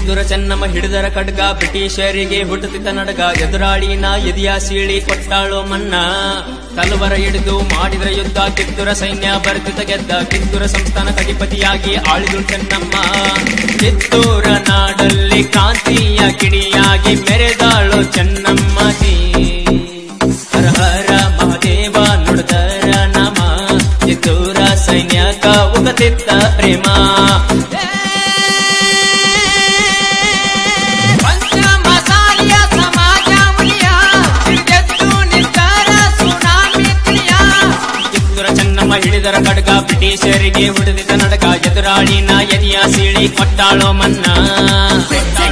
ಕಿತ್ತೂರ ಚೆನ್ನಮ್ಮ ಹಿಡಿದರ ಖಡ್ಗ ಬ್ರಿಟಿಷರಿಗೆ ಹುಟ್ಟುತ್ತಿದ್ದ ನಡಗ ಎದುರಾಳಿನ ಎದಿಯ ಸೀಳಿ ಕೊಟ್ಟಾಳು ಮನ್ನ ತಲವರ ಹಿಡಿದು ಮಾಡಿದ್ರ ಯುದ್ಧ ಕಿತ್ತೂರ ಸೈನ್ಯ ಬರ್ತಿದ್ದ ಗೆದ್ದ ಕಿತ್ತೂರ ಸಂಸ್ಥಾನ ಕಟಿಪತಿಯಾಗಿ ಆಳಿದು ಚೆನ್ನಮ್ಮ ಕಿತ್ತೂರ ನಾಡಲ್ಲಿ ಕ್ರಾಂತಿಯ ಕಿಡಿಯಾಗಿ ಮೆರೆದಾಳು ಚೆನ್ನಮ್ಮಜಿ ಹರ ಹರ ಮಹಾದೇವ ನುಡಿದರ ನಮ ಕಿತ್ತೂರ ಸೈನ್ಯಕ ಉಗತಿದ್ದ ಪ್ರೇಮ ಪಂಚಮಸಾಲಿಯ ಸಮಾಜ ಮುನಿಯ ಹಿಡಿದೆದ್ದು ನಿಂತರ ಸುನಾಮಿ ತಿಳಿಯ ಕಿತ್ತೂರ ಚೆನ್ನಮ್ಮ ಹಿಡಿದರ ಖಡ್ಗ ಬ್ರಿಟಿಷರಿಗೆ ಹುಡಿದಿದ್ದ ನಡಗ ಎದುರಾಳಿನ ಎದಿಯ ಸೀಳಿ ಕೊಟ್ಟಾಳೋ ಮನ್ನ